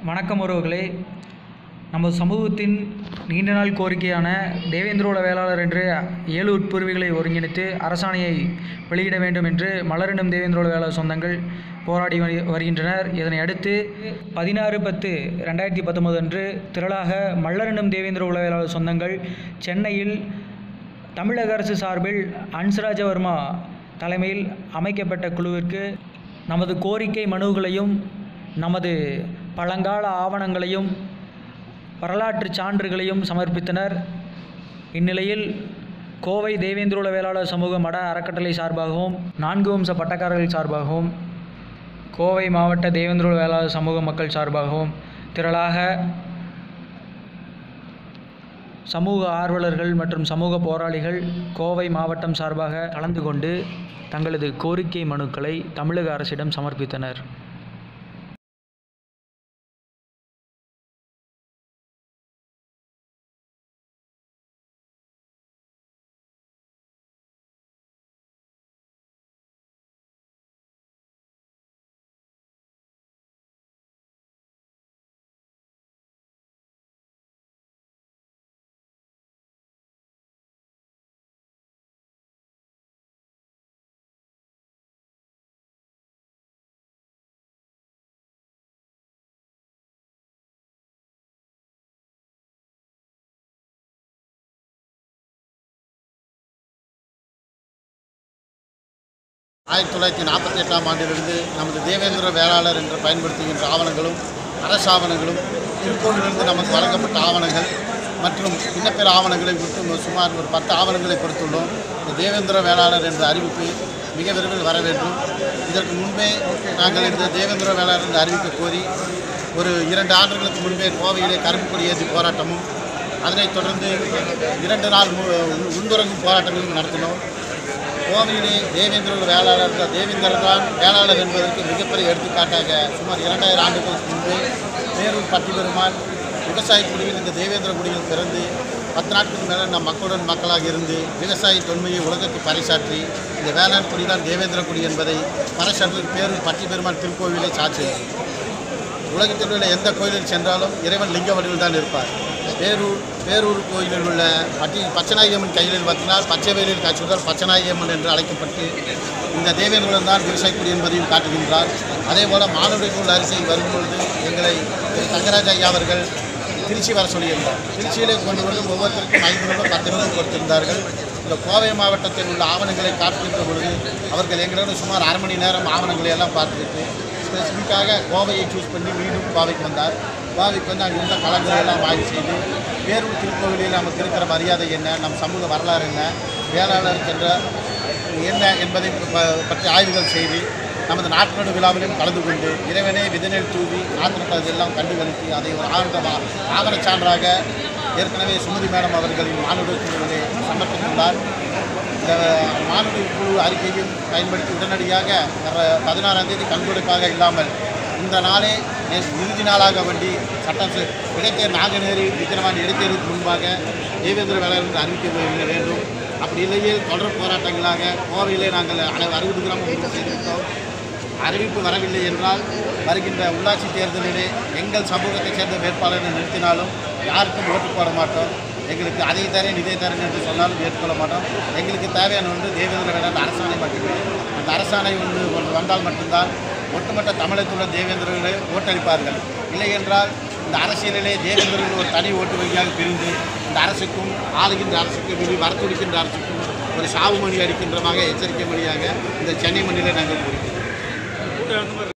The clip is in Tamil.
வணக்கம் உறவுகளே நமது சமூகத்தின் நீண்ட நாள் கோரிக்கையான தேவேந்திரோல வேளாளர் என்று ஏழு உட்பிரிவுகளை ஒருங்கிணைத்து அரசாணையை வெளியிட வேண்டும் என்று மலரினம் தேவேந்திரோல வேளாளர் சொந்தங்கள் போராடி வரு- வருகின்றனர் இதனை அடுத்து பதினாறு பத்து ரெண்டாயிரத்தி பத்தொன்பது அன்று திரளாக மல்லரினம் தேவேந்திர உளவியலாளர் சொந்தங்கள் சென்னையில் தமிழக அரசு சார்பில் அன்சராஜவர்மா தலைமையில் அமைக்கப்பட்ட குழுவிற்கு நமது கோரிக்கை மனுக்களையும் நமது பழங்கால ஆவணங்களையும் வரலாற்று சான்றுகளையும் சமர்ப்பித்தனர் இந்நிலையில் கோவை தேவேந்திரோல வேளாளர் சமூக மட அறக்கட்டளை சார்பாகவும் நான்கு வம்ச பட்டக்காரர்கள் சார்பாகவும் கோவை மாவட்ட தேவேந்திரோல வேளாளர் சமூக மக்கள் சார்பாகவும் திரளாக சமூக ஆர்வலர்கள் மற்றும் சமூக போராளிகள் கோவை மாவட்டம் சார்பாக கலந்து கொண்டு தங்களது கோரிக்கை மனுக்களை தமிழக அரசிடம் சமர்ப்பித்தனர் ஆயிரத்தி தொள்ளாயிரத்தி நாற்பத்தி எட்டாம் ஆண்டிலிருந்து நமது தேவேந்திர வேளாளர் என்று பயன்படுத்துகின்ற ஆவணங்களும் அரசாவணங்களும் திருப்பூரிலிருந்து நமக்கு வழங்கப்பட்ட ஆவணங்கள் மற்றும் இன்ன பிற ஆவணங்களை விட்டு சுமார் ஒரு பத்து ஆவணங்களை கொடுத்துள்ளோம் இந்த தேவேந்திர வேளாளர் என்ற அறிவிப்பு மிக விரைவில் வர வேண்டும் இதற்கு முன்பே நாங்கள் இந்த தேவேந்திர வேளாளர் என்று அறிவிக்க கோரி ஒரு இரண்டு ஆண்டுகளுக்கு முன்பே கோவையிலே கருப்பு கொடி ஏற்றி போராட்டமும் அதனைத் தொடர்ந்து இரண்டு நாள் மு- உள்துறங்கும் போராட்டங்களும் நடத்தினோம் கோவையிலே தேவேந்திர வேளாளர் தேவேந்திரன் தான் வேளாளர் என்பதற்கு மிகப்பெரிய எடுத்துக்காட்டாக சுமார் இரண்டாயிரம் ஆண்டுகளுக்கு முன்பு பேரூர் பட்டி பெருமாள் விவசாய குடியில் இந்த தேவேந்திர குடியில் பிறந்து பத்து நாட்களுக்கு மேலே நம் மக்களுடன் மக்களாக இருந்து விவசாய தொன்மையை உலகத்துக்கு பறைசாற்றி இந்த வேளாண் குடி தான் தேவேந்திர குடி என்பதை பறைசாற்றி பேரூர் பட்டி பெருமாள் திருக்கோவிலை சாட்சி உலகத்தில் உள்ள எந்த கோயிலில் சென்றாலும் இறைவன் லிங்க வடிவில் தான் இருப்பார் பேரூர் பேரூர் கோயிலில் உள்ள பட்டி பச்சநாயகம்மன் கையில் பார்த்தினால் பச்சை வேலில் காய்ச்சுவதால் பச்சநாயகம்மன் என்று அழைக்கப்பட்டு இந்த தேவேந்திரன் தான் விவசாயக்குடி என்பதையும் காட்டுகின்றார் அதே போல் மாணவர்கள் அரிசி வரும்பொழுது எங்களை திரு தங்கராஜ் ஐயா அவர்கள் திருச்சி வர சொல்லியிருந்தார் திருச்சியிலே கொண்டு வந்து ஒவ்வொருத்தருக்கும் ஐந்து நிமிடம் பத்து நிமிடம் கொடுத்திருந்தார்கள் இந்த கோவை மாவட்டத்தில் உள்ள ஆவணங்களை காட்டுகின்ற பொழுது அவர்கள் எங்களோட சுமார் அரை மணி நேரம் ஆவணங்களை எல்லாம் பார்த்துட்டு ஸ்பெசிஃபிக்காக கோவையை சூஸ் பண்ணி மீண்டும் கோவைக்கு வந்தார் கோவைக்கு வந்து அங்கே இருந்த களங்களை எல்லாம் ஆய்வு செய்து வேறொரு திருக்கோவிலில் நமக்கு இருக்கிற மரியாதை என்ன நம் சமூக வரலாறு என்ன வேளாளருக்கு என்ற என்ன என்பதை ப- பற்றி ஆய்வுகள் செய்து நமது நாட்டு விழாவிலும் கலந்து கொண்டு இறைவனே விதநெல் தூவி நாட்டு எல்லாம் கண்டுகளித்து அதை ஒரு ஆவண ஆவணச் சான்றாக ஏற்கனவே சுமதி மேடம் அவர்களின் மானுட குழுவிலே சமர்ப்பித்துள்ளார் இந்த மானுட குழு அறிக்கையும் பயன்படுத்தி உடனடியாக வர பதினாறாம் தேதி கண்துடைப்பாக இல்லாமல் இந்த நாளே நே- இறுதி நாளாக வண்டி சட்டம் செ- இடைத்தேர் நாகநேரி விக்கிரவாண்டி இடைத்தேருக்கு முன்பாக தேவேந்திர வேளாளர் என்று அறிவிக்க வே- வேண்டும் அப்படி இல்லையில் தொடர் போராட்டங்களாக கோவையிலே நாங்கள் அறு- அறுபது கிராமம் முடிவு செய்திருக்கோம் அறிவிப்பு வரவில்லை என்றால் வருகின்ற உள்ளாட்சி தேர்தலிலே எங்கள் சமூகத்தைச் சேர்ந்த வேட்பாளரை நிறுத்தினாலும் யாருக்கும் ஓட்டு போட மாட்டோம் எங்களுக்கு அதை தரேன் இதை தரேன் என்று சொன்னாலும் ஏற்றுக்கொள்ள மாட்டோம் எங்களுக்கு தேவையான ஒன்று தேவேந்திர வேளாண் அரசாணை மட்டுமே அந்த அரசாணை ஒன்று ஒன்று வந்தால் மட்டும்தான் ஒட்டுமொத்த தமிழகத்தில் உள்ள தேவேந்திரர்களே ஓட்டளிப்பார்கள் இல்லை என்றால் இந்த அரசியலிலே தேவேந்திரர்கள் ஒரு தனி ஓட்டு வங்கியாக பிரிந்து இந்த அரசுக்கும் ஆளுகின்ற அரசுக்கும் வெளி வரத்துடிக்கின்ற அரசுக்கும் ஒரு சாவு மணி அடிக்கின்றமாக எச்சரிக்கை மணியாக இந்த சென்னை மண்ணிலே நாங்கள் கூறுகிறோம்